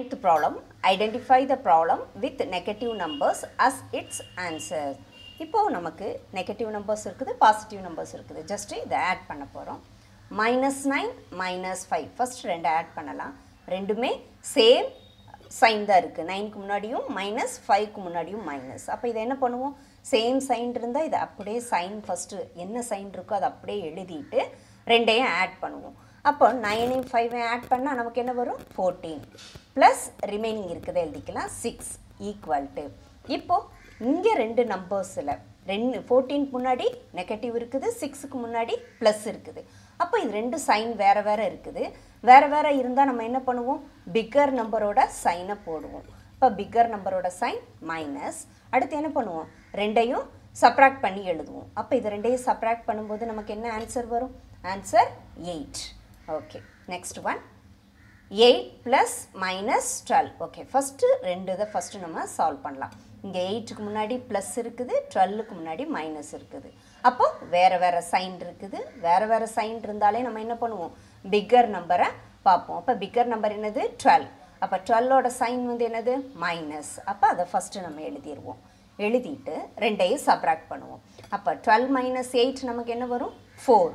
Tenth problem, identify the problem with negative numbers as its answer. இப்போ நமக்கு negative numbers இருக்குது positive numbers இருக்குது just இதை add பண்ண போகிறோம் minus nine minus five first ரெண்டு ஆட் பண்ணலாம் ரெண்டுமே சேம் சைன் தான் இருக்குது நைனுக்கு முன்னாடியும் மைனஸ் ஃபைவ்க்கு முன்னாடியும் மைனஸ் அப்போ இதை என்ன பண்ணுவோம் சேம் சைன் இருந்தால் இதை அப்படியே சைன் ஃபஸ்ட்டு என்ன சைன் இருக்கோ அதை அப்படியே எழுதிட்டு ரெண்டையும் ஆட் பண்ணுவோம் அப்போ நைனையும் ஃபைவையும் ஆட் பண்ணால் நமக்கு என்ன வரும் ஃபோர்டீன் ப்ளஸ் ரிமைனிங் இருக்கிறத எழுதிக்கலாம் சிக்ஸ் ஈக்குவல் டு இப்போது இங்கே ரெண்டு நம்பர்ஸில் ரெண்டு ஃபோர்டீனுக்கு முன்னாடி நெகட்டிவ் இருக்குது சிக்ஸுக்கு முன்னாடி ப்ளஸ் இருக்குது அப்போ இது ரெண்டு சைன் வேறு வேறு இருக்குது வேறு வேறு இருந்தால் நம்ம என்ன பண்ணுவோம் பிக்கர் நம்பரோட சைனை போடுவோம் இப்போ பிக்கர் நம்பரோட சைன் மைனஸ் அடுத்து என்ன பண்ணுவோம் ரெண்டையும் சப்ராக்ட் பண்ணி எழுதுவோம் அப்போ இது ரெண்டையும் சப்ராக்ட் பண்ணும்போது நமக்கு என்ன ஆன்சர் வரும் answer eight okay next one eight plus minus twelve okay first ரெண்டு இதை ஃபஸ்ட்டு நம்ம சால்வ் பண்ணலாம் இங்கே எயிட்டுக்கு முன்னாடி ப்ளஸ் இருக்குது டுவெல்லுக்கு முன்னாடி மைனஸ் இருக்குது அப்போ வேறு வேறு சைன் இருக்குது வேறு வேறு சைன் இருந்தாலே நம்ம என்ன பண்ணுவோம் பிக்கர் நம்பரை பார்ப்போம் அப்போ பிக்கர் நம்பர் என்னது டுவெல் அப்போ டுவெல்லோட சைன் வந்து என்னது மைனஸ் அப்போ அதை ஃபஸ்ட்டு நம்ம எழுதிடுவோம் எழுதிட்டு ரெண்டையும் சப்ராக்ட் பண்ணுவோம் அப்போ டுவெல் மைனஸ் எயிட் நமக்கு என்ன வரும் ஃபோர்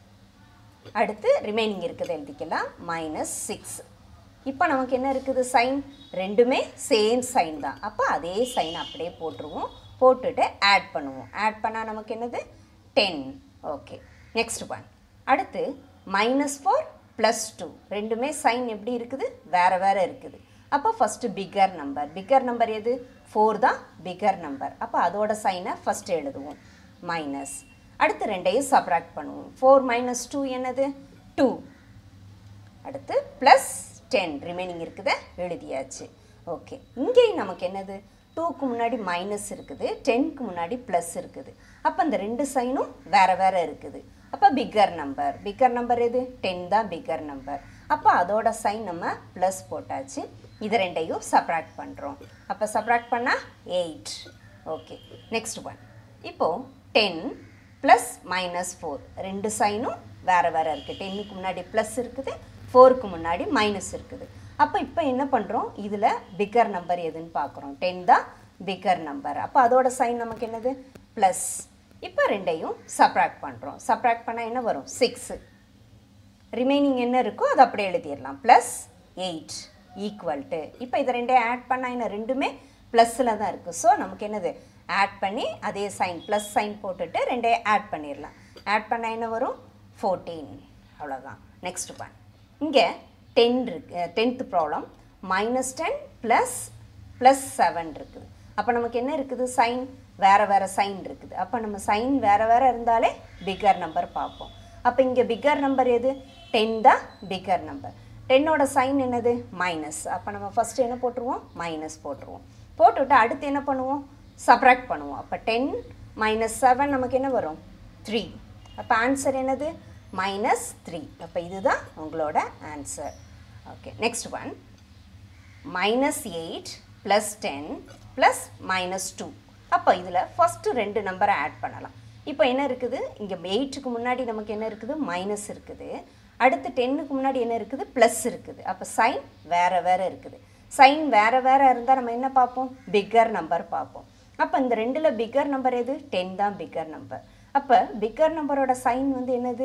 அடுத்து ரிமைனிங் இருக்குது எழுதிக்கலாம் மைனஸ் சிக்ஸ் இப்போ நமக்கு என்ன இருக்குது சைன் ரெண்டுமே சேம் சைன் தான் அப்போ அதே சைன் அப்படியே போட்டுருவோம் போட்டுட்டு ஆட் பண்ணுவோம் ஆட் பண்ணால் நமக்கு என்னது டென் ஓகே நெக்ஸ்ட் ஒன் அடுத்து மைனஸ் ஃபோர் ப்ளஸ் டூ ரெண்டுமே சைன் எப்படி இருக்குது வேறு வேறு இருக்குது அப்போ first bigger number bigger number எது ஃபோர் தான் பிக்கர் நம்பர் அப்போ அதோட சைனை ஃபஸ்ட்டு எழுதுவோம் மைனஸ் அடுத்து ரெண்டையும் சப்ராக்ட் பண்ணுவோம் ஃபோர் மைனஸ் டூ என்னது டூ அடுத்து ப்ளஸ் டென் ரிமைனிங் இருக்குத எழுதியாச்சு ஓகே இங்கேயும் நமக்கு என்னது டூக்கு முன்னாடி மைனஸ் இருக்குது டென்க்கு முன்னாடி ப்ளஸ் இருக்குது அப்போ இந்த ரெண்டு சைனும் வேறு வேறு இருக்குது அப்போ பிக்கர் நம்பர் பிக்கர் நம்பர் எது டென் தான் பிக்கர் நம்பர் அப்போ அதோட சைன் நம்ம ப்ளஸ் போட்டாச்சு இது ரெண்டையும் சப்ராக்ட் பண்ணுறோம் அப்போ சப்ராக்ட் பண்ணால் எயிட் ஓகே நெக்ஸ்ட் ஒன் இப்போது டென் ப்ளஸ் மைனஸ் ஃபோர் ரெண்டு சைனும் வேறு வேறு இருக்குது டென்னுக்கு முன்னாடி ப்ளஸ் இருக்குது ஃபோருக்கு முன்னாடி மைனஸ் இருக்குது அப்போ இப்போ என்ன பண்ணுறோம் இதில் பிக்கர் நம்பர் எதுன்னு பார்க்குறோம் டென் தான் பிக்கர் நம்பர் அப்போ அதோட சைன் நமக்கு என்னது ப்ளஸ் இப்போ ரெண்டையும் சப்ராக்ட் பண்ணுறோம் சப்ராக்ட் பண்ணால் என்ன வரும் சிக்ஸு ரிமைனிங் என்ன இருக்கோ அதை அப்படியே எழுதிடலாம் ப்ளஸ் எயிட் ஈக்குவல் டு இப்போ இதை ரெண்டையும் ஆட் பண்ணால் என்ன ரெண்டுமே ப்ளஸில் தான் இருக்குது ஸோ நமக்கு என்னது ஆட் பண்ணி அதே சைன் ப்ளஸ் சைன் போட்டுட்டு ரெண்டையும் ஆட் பண்ணிடலாம் ஆட் பண்ணால் என்ன வரும் ஃபோர்டீன் அவ்வளோதான் நெக்ஸ்ட் ஒன் இங்கே டென் இருக்கு tenth problem minus ten plus plus seven இருக்குது அப்போ நமக்கு என்ன இருக்குது சைன் வேறு வேறு சைன் இருக்குது அப்போ நம்ம சைன் வேறு வேறு இருந்தாலே பிக்கர் நம்பர் பார்ப்போம் அப்போ இங்கே பிக்கர் நம்பர் எது டென் தான் பிக்கர் நம்பர் டென்னோட சைன் என்னது மைனஸ் அப்போ நம்ம ஃபஸ்ட்டு என்ன போட்டுருவோம் மைனஸ் போட்டுருவோம் போட்டுவிட்டு அடுத்து என்ன பண்ணுவோம் சப்ராக்ட் பண்ணுவோம் அப்போ டென் மைனஸ் செவன் நமக்கு என்ன வரும் த்ரீ அப்போ ஆன்சர் என்னது மைனஸ் த்ரீ அப்போ இதுதான் உங்களோட answer okay next one minus eight plus ten plus minus two அப்போ இதில் ஃபஸ்ட்டு ரெண்டு நம்பரை ஆட் பண்ணலாம் இப்போ என்ன இருக்குது இங்கே எயிட்டுக்கு முன்னாடி நமக்கு என்ன இருக்குது மைனஸ் இருக்குது அடுத்து டென்னுக்கு முன்னாடி என்ன இருக்குது ப்ளஸ் இருக்குது அப்போ சைன் வேறு வேறு இருக்குது சைன் வேறு வேறு இருந்தால் நம்ம என்ன பார்ப்போம் பிக்கர் நம்பர் பார்ப்போம் அப்போ இந்த ரெண்டில் பிக்கர் நம்பர் எது டென் தான் பிக்கர் நம்பர் அப்போ பிக்கர் நம்பரோட சைன் வந்து என்னது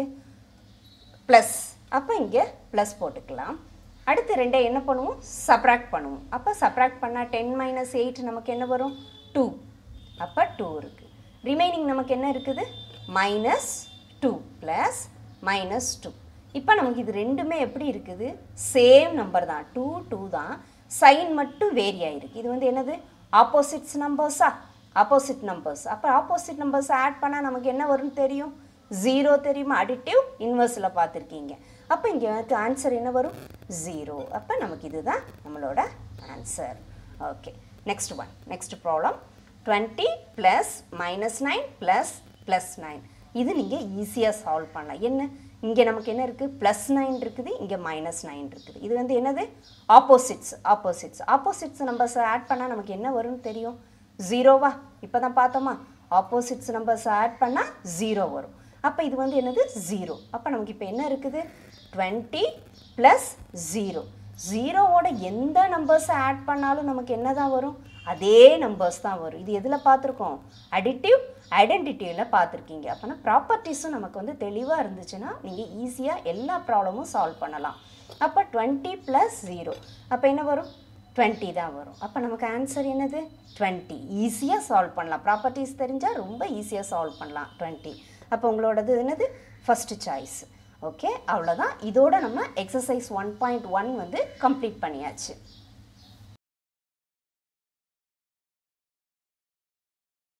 ப்ளஸ் அப்போ இங்கே ப்ளஸ் போட்டுக்கலாம் அடுத்து ரெண்டை என்ன பண்ணுவோம் சப்ராக்ட் பண்ணுவோம் அப்போ சப்ராக்ட் பண்ணால் டென் மைனஸ் எயிட் நமக்கு என்ன வரும் டூ அப்போ டூ இருக்குது ரிமைனிங் நமக்கு என்ன இருக்குது minus two plus minus two இப்போ நமக்கு இது ரெண்டுமே எப்படி இருக்குது சேம் நம்பர் தான் டூ டூ தான் சைன் மட்டும் வேரி ஆகிருக்கு இது வந்து என்னது ஆப்போசிட்ஸ் நம்பர்ஸா ஆப்போசிட் நம்பர்ஸ் அப்போ ஆப்போசிட் நம்பர்ஸ் ஆட் பண்ணால் நமக்கு என்ன வரும்னு தெரியும் ஜீரோ தெரியுமா அடிட்டிவ் இன்வர்ஸில் பார்த்துருக்கீங்க அப்போ இங்கே எனக்கு ஆன்சர் என்ன வரும் ஜீரோ அப்போ நமக்கு இதுதான் நம்மளோட answer okay next one next problem twenty plus minus nine plus plus nine இது நீங்கள் ஈஸியாக சால்வ் பண்ணலாம் என்ன இங்கே நமக்கு என்ன இருக்குது ப்ளஸ் நைன் இருக்குது இங்கே மைனஸ் நைன் இருக்குது இது வந்து என்னது ஆப்போசிட்ஸ் ஆப்போசிட்ஸ் ஆப்போசிட்ஸ் நம்பர்ஸை ஆட் பண்ணால் நமக்கு என்ன வரும்னு தெரியும் ஜீரோவா இப்போ தான் பார்த்தோமா ஆப்போசிட்ஸ் நம்பர்ஸை ஆட் பண்ணால் ஜீரோ வரும் அப்போ இது வந்து என்னது ஜீரோ அப்போ நமக்கு இப்போ என்ன இருக்குது டுவெண்ட்டி ப்ளஸ் ஜீரோ ஜீரோவோட எந்த நம்பர்ஸை ஆட் பண்ணாலும் நமக்கு என்ன தான் வரும் அதே நம்பர்ஸ் தான் வரும் இது எதில் பார்த்துருக்கோம் அடிட்டிவ் ஐடென்டிட்டியில் பார்த்துருக்கீங்க அப்போனா ப்ராப்பர்ட்டிஸும் நமக்கு வந்து தெளிவாக இருந்துச்சுன்னா நீங்கள் ஈஸியாக எல்லா ப்ராப்ளமும் சால்வ் பண்ணலாம் அப்போ டுவெண்ட்டி ப்ளஸ் ஜீரோ அப்போ என்ன வரும் டுவெண்ட்டி தான் வரும் அப்போ நமக்கு ஆன்சர் என்னது டுவெண்ட்டி ஈஸியாக சால்வ் பண்ணலாம் ப்ராப்பர்ட்டிஸ் தெரிஞ்சால் ரொம்ப ஈஸியாக சால்வ் பண்ணலாம் டுவெண்ட்டி அப்போ உங்களோடது என்னது ஃபஸ்ட்டு சாய்ஸ் ஓகே அவ்வளோதான் இதோட நம்ம எக்ஸசைஸ் ஒன் பாயிண்ட் ஒன் வந்து கம்ப்ளீட் பண்ணியாச்சு